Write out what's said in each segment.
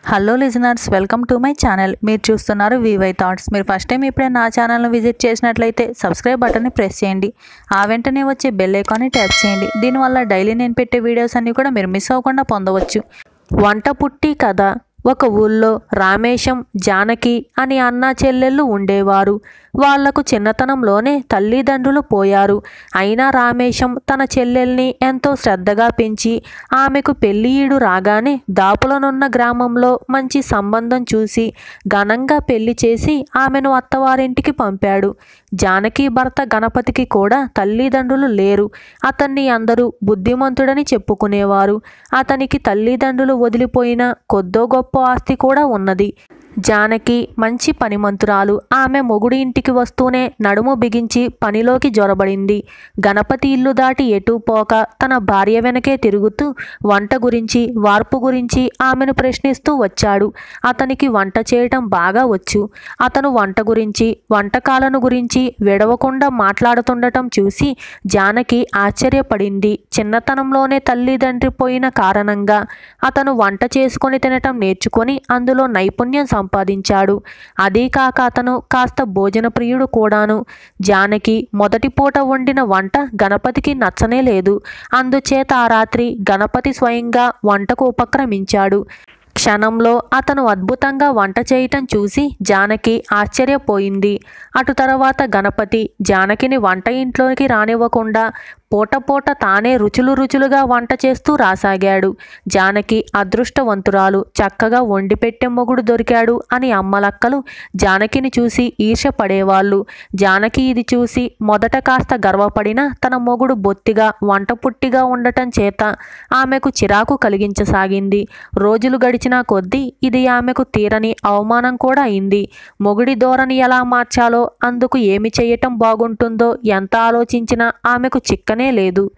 hello listeners welcome to my channel మీరు చూస్తున్నారు V Y thoughts మీరు ఫస్ట్ టైం ఇప్పుడే నా ఛానల్ను విజిట్ చేసినట్లయితే సబ్స్క్రైబ్ బటన్ని ప్రెస్ చేయండి ఆ వెంటనే వచ్చే బెల్ ఐకాన్ని ట్యాప్ చేయండి దీనివల్ల డైలీ నేను పెట్టే వీడియోస్ అన్నీ కూడా మీరు మిస్ అవ్వకుండా పొందవచ్చు వంట పుట్టి కథ ఒక ఊళ్ళో రామేశం జానకి అని అన్నా చెల్లెళ్ళు ఉండేవారు వాళ్లకు చిన్నతనంలోనే తల్లిదండ్రులు పోయారు అయినా రామేశం తన చెల్లెల్ని ఎంతో శ్రద్ధగా పెంచి ఆమెకు పెళ్ళియీడు రాగానే దాపులనున్న గ్రామంలో మంచి సంబంధం చూసి ఘనంగా పెళ్లి చేసి ఆమెను అత్తవారింటికి పంపాడు జానకి భర్త గణపతికి కూడా తల్లిదండ్రులు లేరు అతన్ని అందరూ బుద్ధిమంతుడని చెప్పుకునేవారు అతనికి తల్లిదండ్రులు వదిలిపోయిన కొద్దో గొప్ప ఆస్తి కూడా ఉన్నది జానకి మంచి పనిమంతురాలు ఆమె మొగుడి ఇంటికి వస్తూనే నడుము బిగించి పనిలోకి జొరబడింది గణపతి ఇల్లు దాటి ఎటూ పోక తన భార్య వెనకే తిరుగుతూ వంట గురించి వార్పు గురించి ఆమెను ప్రశ్నిస్తూ వచ్చాడు అతనికి వంట చేయటం బాగా వచ్చు అతను వంట గురించి వంటకాలను గురించి విడవకుండా మాట్లాడుతుండటం చూసి జానకి ఆశ్చర్యపడింది చిన్నతనంలోనే తల్లిదండ్రి పోయిన కారణంగా అతను వంట చేసుకొని తినటం నేర్చుకొని అందులో నైపుణ్యం సంపాదించాడు అదీ కాక అతను కాస్త భోజన ప్రియుడు కూడాను జానకి మొదటి పూట వండిన వంట గణపతికి నచ్చనే లేదు అందుచేత ఆ రాత్రి గణపతి స్వయంగా వంటకు ఉపక్రమించాడు క్షణంలో అతను అద్భుతంగా వంట చేయటం చూసి జానకి ఆశ్చర్యపోయింది అటు తర్వాత గణపతి జానకిని వంట ఇంట్లోకి రానివ్వకుండా పూట పూట తానే రుచులు రుచులుగా వంట చేస్తూ రాసాగాడు జానకి అదృష్టవంతురాలు చక్కగా వండి పెట్టే మొగుడు దొరికాడు అని అమ్మలక్కలు జానకిని చూసి ఈర్ష పడేవాళ్ళు జానకి ఇది చూసి మొదట కాస్త గర్వపడిన తన మొగుడు బొత్తిగా వంట పుట్టిగా ఉండటం చేత ఆమెకు చిరాకు కలిగించసాగింది రోజులు గడిచినా కొద్దీ ఇది ఆమెకు తీరని అవమానం కూడా అయింది మొగుడి ధోరణి ఎలా మార్చాలో అందుకు ఏమి చేయటం బాగుంటుందో ఎంత ఆలోచించినా ఆమెకు చిక్కనే లేదు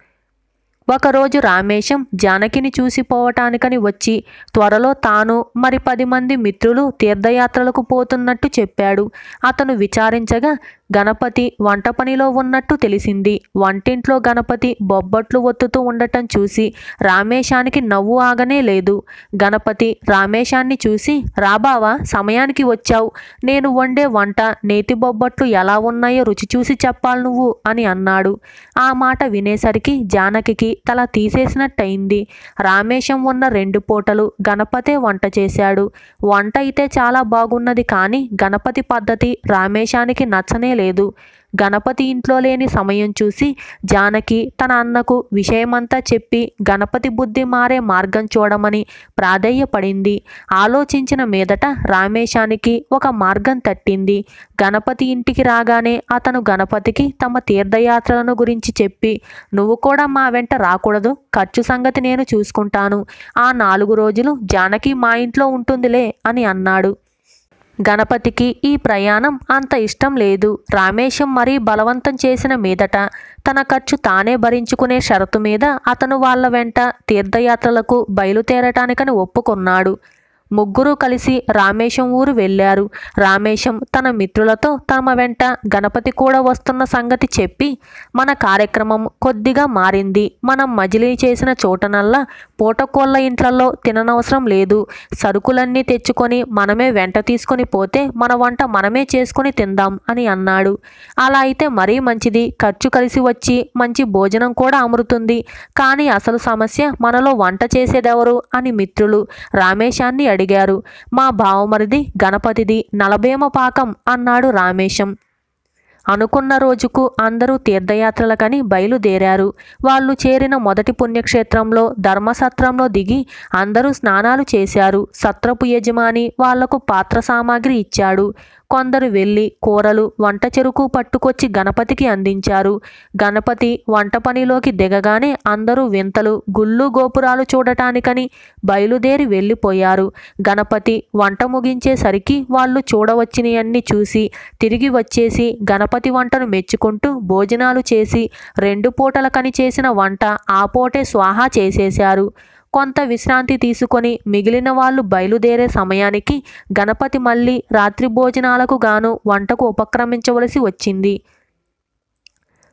ఒకరోజు రామేశం జానకిని చూసిపోవటానికని వచ్చి త్వరలో తాను మరి పది మంది మిత్రులు తీర్థయాత్రలకు పోతున్నట్టు చెప్పాడు అతను విచారించగా గణపతి వంట పనిలో ఉన్నట్టు తెలిసింది వంటింట్లో గణపతి బొబ్బట్లు ఒత్తుతూ ఉండటం చూసి రామేశానికి నవ్వు ఆగనే లేదు గణపతి రామేశాన్ని చూసి రాబావా సమయానికి వచ్చావు నేను వండే వంట నేతి బొబ్బట్లు ఎలా ఉన్నాయో రుచి చూసి చెప్పాలి నువ్వు అని అన్నాడు ఆ మాట వినేసరికి జానకికి తల తీసేసినట్టయింది రామేశం ఉన్న రెండు పూటలు గణపతే వంట చేశాడు వంట అయితే చాలా బాగున్నది కానీ గణపతి పద్ధతి రామేశానికి నచ్చనే లేదు గణపతి ఇంట్లో లేని సమయం చూసి జానకి తన అన్నకు విషయమంతా చెప్పి గణపతి బుద్ధి మారే మార్గం చూడమని ప్రాధేయపడింది ఆలోచించిన మీదట రామేశానికి ఒక మార్గం తట్టింది గణపతి ఇంటికి రాగానే అతను గణపతికి తమ తీర్థయాత్రలను గురించి చెప్పి నువ్వు కూడా మా వెంట రాకూడదు ఖర్చు సంగతి నేను చూసుకుంటాను ఆ నాలుగు రోజులు జానకి మా ఇంట్లో ఉంటుందిలే అని అన్నాడు గణపతికి ఈ ప్రయాణం అంత ఇష్టం లేదు రామేశం మరీ బలవంతం చేసిన మీదట తన ఖర్చు తానే భరించుకునే షరతు మీద అతను వాళ్ళ వెంట తీర్థయాత్రలకు బయలుదేరటానికని ఒప్పుకున్నాడు ముగ్గురు కలిసి రామేశం ఊరు వెళ్ళారు రామేశం తన మిత్రులతో తమ వెంట గణపతి కూడా వస్తున్న సంగతి చెప్పి మన కార్యక్రమం కొద్దిగా మారింది మనం మజిలీ చేసిన చోటనల్లా పూటకోళ్ళ ఇంట్లలో తిననవసరం లేదు సరుకులన్నీ తెచ్చుకొని మనమే వెంట తీసుకొని పోతే మన వంట మనమే చేసుకొని తిందాం అని అన్నాడు అలా అయితే మరీ మంచిది ఖర్చు కలిసి వచ్చి మంచి భోజనం కూడా అమరుతుంది కానీ అసలు సమస్య మనలో వంట చేసేదెవరు అని మిత్రులు రామేశాన్ని అడిగారు మా బావమరిది గణపతిది నలభేమ పాకం అన్నాడు రామేశం అనుకున్న రోజుకు అందరూ తీర్థయాత్రలకని బయలుదేరారు వాళ్ళు చేరిన మొదటి పుణ్యక్షేత్రంలో ధర్మసత్రంలో దిగి అందరూ స్నానాలు చేశారు సత్రపు యజమాని వాళ్లకు పాత్ర సామాగ్రి ఇచ్చాడు కొందరు వెళ్ళి కూరలు వంట చెరుకు పట్టుకొచ్చి గణపతికి అందించారు గణపతి వంట పనిలోకి దిగగానే అందరూ వింతలు గుళ్ళు గోపురాలు చూడటానికని బయలుదేరి వెళ్ళిపోయారు గణపతి వంట ముగించేసరికి వాళ్ళు చూడవచ్చినవన్నీ చూసి తిరిగి వచ్చేసి గణపతి వంటను మెచ్చుకుంటూ భోజనాలు చేసి రెండు పూటలకని చేసిన వంట ఆ పూటే స్వాహా చేసేశారు కొంత విశ్రాంతి తీసుకొని మిగిలిన వాళ్ళు బయలుదేరే సమయానికి గణపతి మళ్ళీ రాత్రి భోజనాలకు గాను వంటకు ఉపక్రమించవలసి వచ్చింది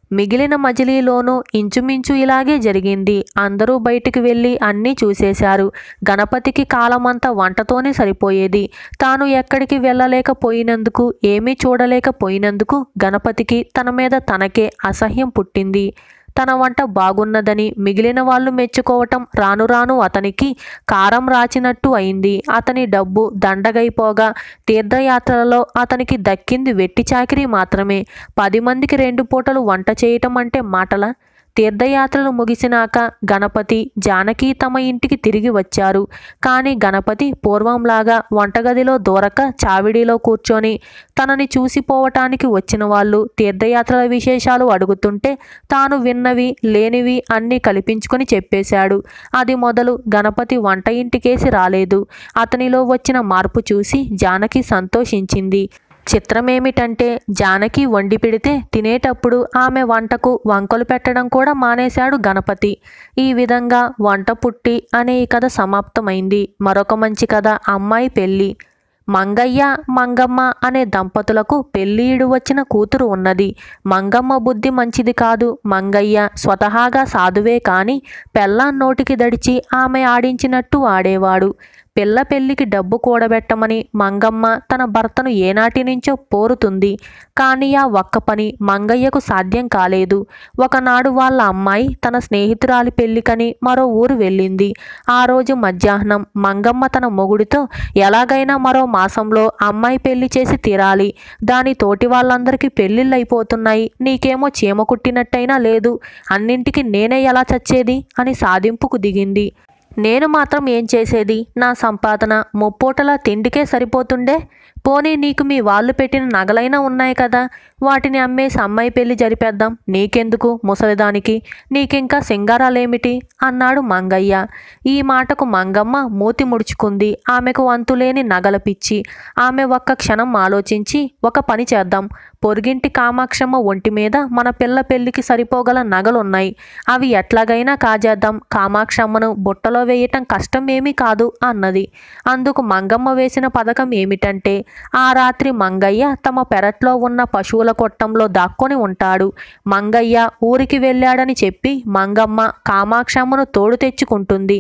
మిగిలిన మజిలీలోనూ ఇంచుమించు ఇలాగే జరిగింది అందరూ బయటికి వెళ్ళి అన్నీ చూసేశారు గణపతికి కాలమంతా వంటతోనే సరిపోయేది తాను ఎక్కడికి వెళ్ళలేకపోయినందుకు ఏమీ చూడలేకపోయినందుకు గణపతికి తన మీద తనకే అసహ్యం పుట్టింది తన వంట బాగున్నదని మిగిలిన వాళ్ళు మెచ్చుకోవటం రాను రాను అతనికి కారం రాచినట్టు అయింది అతని డబ్బు దండగైపోగా తీర్థయాత్రలలో అతనికి దక్కింది వెట్టి చాకిరీ మాత్రమే పది మందికి రెండు పూటలు వంట చేయటం అంటే మాటల తీర్థయాత్రలు ముగిసినాక గణపతి జానకి తమ ఇంటికి తిరిగి వచ్చారు కానీ గణపతి పూర్వంలాగా వంటగదిలో దూరక చావిడిలో కూర్చొని తనని చూసిపోవటానికి వచ్చిన వాళ్ళు తీర్థయాత్రల విశేషాలు అడుగుతుంటే తాను విన్నవి లేనివి అన్నీ కల్పించుకొని చెప్పేశాడు అది మొదలు గణపతి వంట ఇంటికేసి రాలేదు అతనిలో వచ్చిన మార్పు చూసి జానకి సంతోషించింది చిత్రమేమిటంటే జానకి వండి పెడితే తినేటప్పుడు ఆమె వంటకు వంకలు పెట్టడం కూడా మానేశాడు గణపతి ఈ విధంగా వంట పుట్టి అనే ఈ కథ సమాప్తమైంది మరొక మంచి కథ అమ్మాయి పెళ్ళి మంగయ్య మంగమ్మ అనే దంపతులకు పెళ్ళీడు వచ్చిన కూతురు ఉన్నది మంగమ్మ బుద్ధి మంచిది కాదు మంగయ్య స్వతహాగా సాధువే కాని పెళ్ళాం నోటికి దడిచి ఆమె ఆడించినట్టు ఆడేవాడు పిల్ల పెళ్లికి డబ్బు కూడబెట్టమని మంగమ్మ తన భర్తను ఏనాటి నుంచో పోరుతుంది కానీ ఆ ఒక్క పని మంగయ్యకు సాధ్యం కాలేదు ఒకనాడు వాళ్ళ అమ్మాయి తన స్నేహితురాలి పెళ్లికని మరో ఊరు వెళ్ళింది ఆ రోజు మధ్యాహ్నం మంగమ్మ తన మొగుడితో ఎలాగైనా మరో మాసంలో అమ్మాయి పెళ్లి చేసి తీరాలి దాని తోటి వాళ్ళందరికీ పెళ్లిళ్ళు అయిపోతున్నాయి నీకేమో చీమ కుట్టినట్టయినా లేదు అన్నింటికి నేనే ఎలా చచ్చేది అని సాధింపుకు దిగింది నేను మాత్రం ఏం చేసేది నా సంపాదన ముప్పోటలా తిండికే సరిపోతుండే పోనీ నీకు మీ వాళ్ళు పెట్టిన నగలైనా ఉన్నాయి కదా వాటిని అమ్మేసి అమ్మాయి పెళ్లి జరిపేద్దాం నీకెందుకు ముసలిదానికి నీకింకా సింగారాలేమిటి అన్నాడు మంగయ్య ఈ మాటకు మంగమ్మ మూతి ముడుచుకుంది ఆమెకు వంతులేని నగల పిచ్చి ఆమె ఒక్క క్షణం ఆలోచించి ఒక పని చేద్దాం పొరుగింటి కామాక్షమ్మ ఒంటి మీద మన పిల్ల పెళ్లికి సరిపోగల నగలున్నాయి అవి ఎట్లాగైనా కాజేద్దాం కామాక్షమ్మను బుట్టలో వేయటం కష్టం ఏమీ కాదు అన్నది అందుకు మంగమ్మ వేసిన పథకం ఏమిటంటే ఆ రాత్రి మంగయ్య తమ పెరట్లో ఉన్న పశువుల కొట్టంలో దాక్కొని ఉంటాడు మంగయ్య ఊరికి వెళ్ళాడని చెప్పి మంగమ్మ కామాక్షమ్మను తోడు తెచ్చుకుంటుంది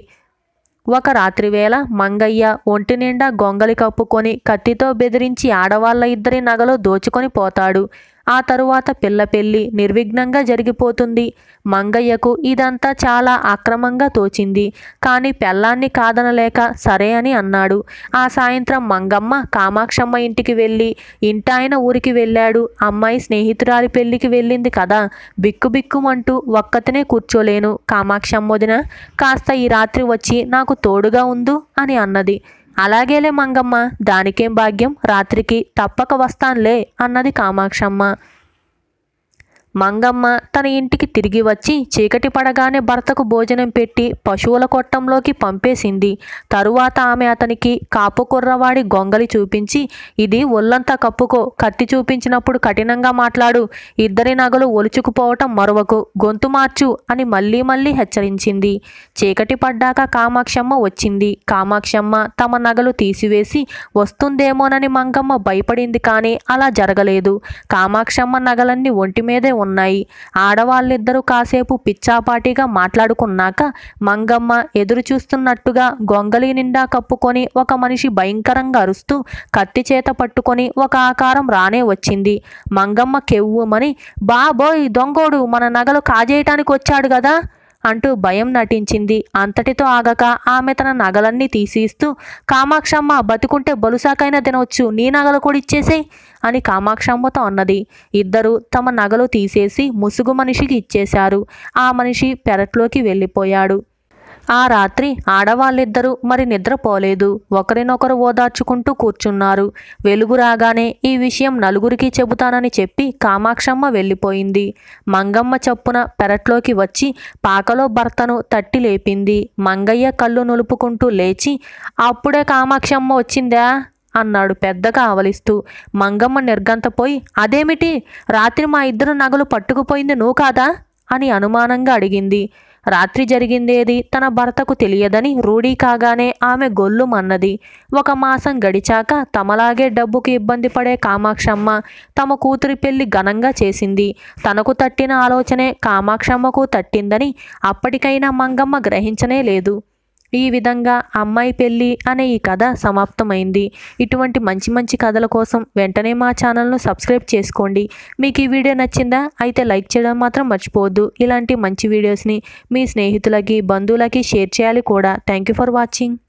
ఒక రాత్రివేళ మంగయ్య ఒంటి నిండా గొంగలి కప్పుకొని కత్తితో బెదిరించి ఆడవాళ్ళ ఇద్దరి నగలు దోచుకొని పోతాడు ఆ తరువాత పిల్ల పెళ్లి నిర్విఘ్నంగా జరిగిపోతుంది మంగయ్యకు ఇదంతా చాలా అక్రమంగా తోచింది కానీ పెళ్ళాన్ని కాదనలేక సరే అని అన్నాడు ఆ సాయంత్రం మంగమ్మ కామాక్షమ్మ ఇంటికి వెళ్ళి ఇంటాయన ఊరికి వెళ్ళాడు అమ్మాయి స్నేహితురాలి పెళ్లికి వెళ్ళింది కదా బిక్కు బిక్కుమంటూ ఒక్కతనే కూర్చోలేను కామాక్షమ్మ వదిన కాస్త ఈ రాత్రి వచ్చి నాకు తోడుగా ఉండు అని అన్నది అలాగేలే మంగమ్మ దానికేం భాగ్యం రాత్రికి తప్పక వస్తాన్లే అన్నది కామాక్షమ్మ మంగమ్మ తన ఇంటికి తిరిగి వచ్చి చీకటి పడగానే భర్తకు భోజనం పెట్టి పశువుల కొట్టంలోకి పంపేసింది తరువాత ఆమె అతనికి కాపు కుర్రవాడి గొంగలి చూపించి ఇది ఒళ్ళంతా కప్పుకో కత్తి చూపించినప్పుడు కఠినంగా మాట్లాడు ఇద్దరి నగలు ఒలుచుకుపోవటం మరొకకు గొంతు మార్చు అని మళ్ళీ మళ్ళీ హెచ్చరించింది చీకటి పడ్డాక కామాక్షమ్మ వచ్చింది కామాక్షమ్మ తమ నగలు తీసివేసి వస్తుందేమోనని మంగమ్మ భయపడింది కానీ అలా జరగలేదు కామాక్షమ్మ నగలన్నీ ఒంటి మీదే ఉన్నాయి ఆడవాళ్ళిద్దరూ కాసేపు పిచ్చాపాటిగా మాట్లాడుకున్నాక మంగమ్మ ఎదురు చూస్తున్నట్టుగా గొంగలి నిండా కప్పుకొని ఒక మనిషి భయంకరంగా అరుస్తూ కత్తి చేత పట్టుకొని ఒక ఆకారం రానే వచ్చింది మంగమ్మ కెవ్వుమని బాబోయ్ దొంగోడు మన నగలు కాజేయటానికి వచ్చాడు కదా అంటూ భయం నటించింది అంతటితో ఆగక ఆమె తన నగలన్నీ తీసిస్తూ కామాక్షమ్మ బతుకుంటే బలుసాకైనా తినవచ్చు నీ నగలు కూడా ఇచ్చేసేయ్ అని కామాక్షమ్మతో అన్నది ఇద్దరు తమ నగలు తీసేసి ముసుగు మనిషికి ఇచ్చేశారు ఆ మనిషి పెరట్లోకి వెళ్ళిపోయాడు ఆ రాత్రి ఆడవాళ్ళిద్దరూ మరి నిద్రపోలేదు ఒకరినొకరు ఓదార్చుకుంటూ కూర్చున్నారు వెలుగు రాగానే ఈ విషయం నలుగురికి చెబుతానని చెప్పి కామాక్షమ్మ వెళ్ళిపోయింది మంగమ్మ చప్పున పెరట్లోకి వచ్చి పాకలో భర్తను తట్టి లేపింది మంగయ్య కళ్ళు నులుపుకుంటూ లేచి అప్పుడే కామాక్షమ్మ వచ్చిందా అన్నాడు పెద్దగా ఆవలిస్తూ మంగమ్మ నిర్గంతపోయి అదేమిటి రాత్రి మా ఇద్దరు నగలు పట్టుకుపోయింది నువ్వు కాదా అని అనుమానంగా అడిగింది రాత్రి జరిగిందేది తన భర్తకు తెలియదని రూఢీ కాగానే ఆమె గొల్లుమన్నది ఒక మాసం గడిచాక తమలాగే డబ్బుకి ఇబ్బంది పడే కామాక్షమ్మ తమ కూతురి పెళ్లి ఘనంగా చేసింది తనకు తట్టిన ఆలోచనే కామాక్షమ్మకు తట్టిందని అప్పటికైనా మంగమ్మ గ్రహించనే లేదు ఈ విధంగా అమ్మాయి పెళ్ళి అనే ఈ కథ సమాప్తమైంది ఇటువంటి మంచి మంచి కథల కోసం వెంటనే మా ఛానల్ను సబ్స్క్రైబ్ చేసుకోండి మీకు ఈ వీడియో నచ్చిందా అయితే లైక్ చేయడం మాత్రం మర్చిపోవద్దు ఇలాంటి మంచి వీడియోస్ని మీ స్నేహితులకి బంధువులకి షేర్ చేయాలి కూడా థ్యాంక్ యూ ఫర్ వాచింగ్